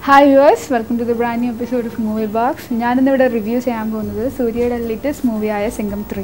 hi viewers welcome to the brand new episode of movie box ഞാനിന്നിവിടെ review ചെയ്യാൻ പോകുന്നത് സൂര്യയുടെ ലേറ്റസ്റ്റ് മൂവിയായ സിംഗം ത്രീ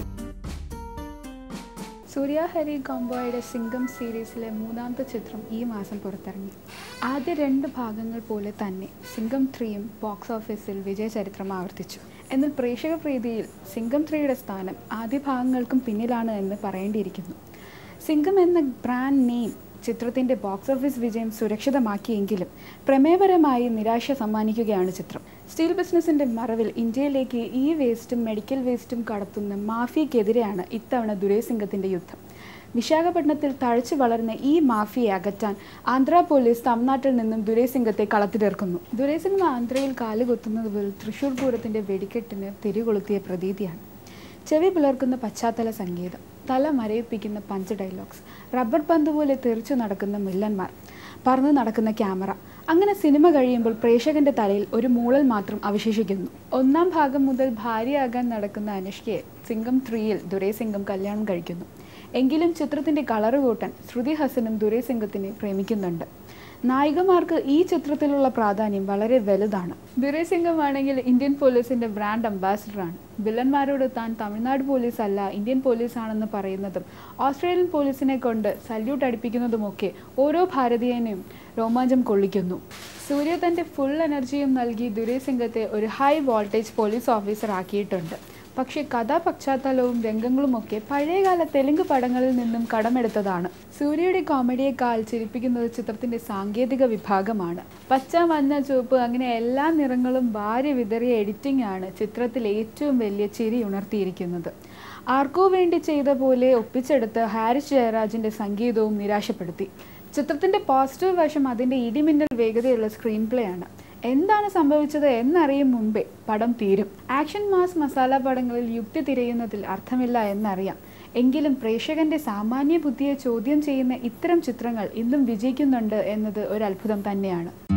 സൂര്യ ഹരി കോംബോയുടെ സിംഗം സീരീസിലെ മൂന്നാമത്തെ ചിത്രം ഈ മാസം പുറത്തിറങ്ങി ആദ്യ രണ്ട് ഭാഗങ്ങൾ പോലെ തന്നെ സിംഗം ത്രീയും ബോക്സ് ഓഫീസിൽ വിജയ ചരിത്രം ആവർത്തിച്ചു എന്നാൽ പ്രേക്ഷക പ്രീതിയിൽ സിംഗം ത്രീയുടെ സ്ഥാനം ആദ്യ ഭാഗങ്ങൾക്കും പിന്നിലാണ് എന്ന് പറയേണ്ടിയിരിക്കുന്നു സിംഗം എന്ന ബ്രാൻഡ് നെയിം ചിത്രത്തിൻ്റെ ബോക്സ് ഓഫീസ് വിജയം സുരക്ഷിതമാക്കിയെങ്കിലും പ്രമേയപരമായി നിരാശ സമ്മാനിക്കുകയാണ് ചിത്രം സ്റ്റീൽ ബിസിനസിൻ്റെ മറവിൽ ഇന്ത്യയിലേക്ക് ഈ വേസ്റ്റും മെഡിക്കൽ വേസ്റ്റും കടത്തുന്ന മാഫിയക്കെതിരെയാണ് ഇത്തവണ ദുരൈസിംഗത്തിൻ്റെ യുദ്ധം വിശാഖപട്ടണത്തിൽ തഴച്ചു വളർന്ന ഈ മാഫിയെ അകറ്റാൻ ആന്ധ്ര പോലീസ് തമിഴ്നാട്ടിൽ നിന്നും ദുരൈസിംഗത്തെ കളത്തിലിറക്കുന്നു ദുരൈസിംഗം ആന്ധ്രയിൽ കാലുകൊത്തുന്നത് പോൽ തൃശൂർ പൂരത്തിൻ്റെ വെടിക്കെട്ടിന് തിരികൊളുത്തിയ പ്രതീതിയാണ് ചെവി പിളർക്കുന്ന പശ്ചാത്തല സംഗീതം തല മരയിപ്പിക്കുന്ന പഞ്ച് ഡയലോഗ്സ് റബ്ബർ പന്ത് പോലെ തെറിച്ചു നടക്കുന്ന മില്ലന്മാർ പറന്നു നടക്കുന്ന ക്യാമറ അങ്ങനെ സിനിമ കഴിയുമ്പോൾ പ്രേക്ഷകന്റെ തലയിൽ ഒരു മൂളൽ മാത്രം അവശേഷിക്കുന്നു ഒന്നാം ഭാഗം മുതൽ ഭാര്യയാകാൻ നടക്കുന്ന അനുഷ്കയെ സിംഗം ത്രീയിൽ ദുരൈസിംഗം കല്യാണം കഴിക്കുന്നു എങ്കിലും ചിത്രത്തിന്റെ കളറ് കൂട്ടാൻ ശ്രുതി ഹസനും ദുരൈസിംഗത്തിനെ പ്രേമിക്കുന്നുണ്ട് നായികമാർക്ക് ഈ ചിത്രത്തിലുള്ള പ്രാധാന്യം വളരെ വലുതാണ് ദുരൈസിംഗം ആണെങ്കിൽ ഇന്ത്യൻ പോലീസിന്റെ ബ്രാൻഡ് അംബാസിഡറാണ് വില്ലന്മാരോട് താൻ തമിഴ്നാട് പോലീസ് അല്ല ഇന്ത്യൻ പോലീസ് ആണെന്ന് പറയുന്നതും ഓസ്ട്രേലിയൻ പോലീസിനെ കൊണ്ട് സല്യൂട്ട് അടിപ്പിക്കുന്നതുമൊക്കെ ഓരോ ഭാരതീയനെയും രോമാഞ്ചം കൊള്ളിക്കുന്നു സൂര്യ തന്റെ ഫുൾ എനർജിയും നൽകി ദുരൈസിംഗത്തെ ഒരു ഹൈ വോൾട്ടേജ് പോലീസ് ഓഫീസർ ആക്കിയിട്ടുണ്ട് പക്ഷേ കഥാപശ്ചാത്തലവും രംഗങ്ങളുമൊക്കെ പഴയകാല തെലുങ്ക് പടങ്ങളിൽ നിന്നും കടമെടുത്തതാണ് സൂര്യയുടെ കോമഡിയേക്കാൾ ചിരിപ്പിക്കുന്നത് ചിത്രത്തിന്റെ സാങ്കേതിക വിഭാഗമാണ് പച്ച മഞ്ഞ ചുവപ്പ് അങ്ങനെ എല്ലാ നിറങ്ങളും ഭാര്യ വിതറിയ എഡിറ്റിംഗ് ആണ് ചിത്രത്തിൽ ഏറ്റവും വലിയ ചിരി ഉണർത്തിയിരിക്കുന്നത് ആർക്കോ വേണ്ടി ചെയ്ത പോലെ ഒപ്പിച്ചെടുത്ത് ഹാരിസ് ജയരാജിന്റെ സംഗീതവും നിരാശപ്പെടുത്തി ചിത്രത്തിന്റെ പോസിറ്റീവ് വശം അതിന്റെ ഇടിമിന്നൽ വേഗതയുള്ള സ്ക്രീൻ പ്ലേ ആണ് എന്താണ് സംഭവിച്ചത് എന്നറിയും മുമ്പേ പടം തീരും ആക്ഷൻ മാസ് മസാല പടങ്ങളിൽ യുക്തി തിരയുന്നതിൽ അർത്ഥമില്ല എന്നറിയാം എങ്കിലും പ്രേക്ഷകന്റെ സാമാന്യ ബുദ്ധിയെ ചോദ്യം ചെയ്യുന്ന ഇത്തരം ചിത്രങ്ങൾ ഇന്നും വിജയിക്കുന്നുണ്ട് എന്നത് ഒരു അത്ഭുതം തന്നെയാണ്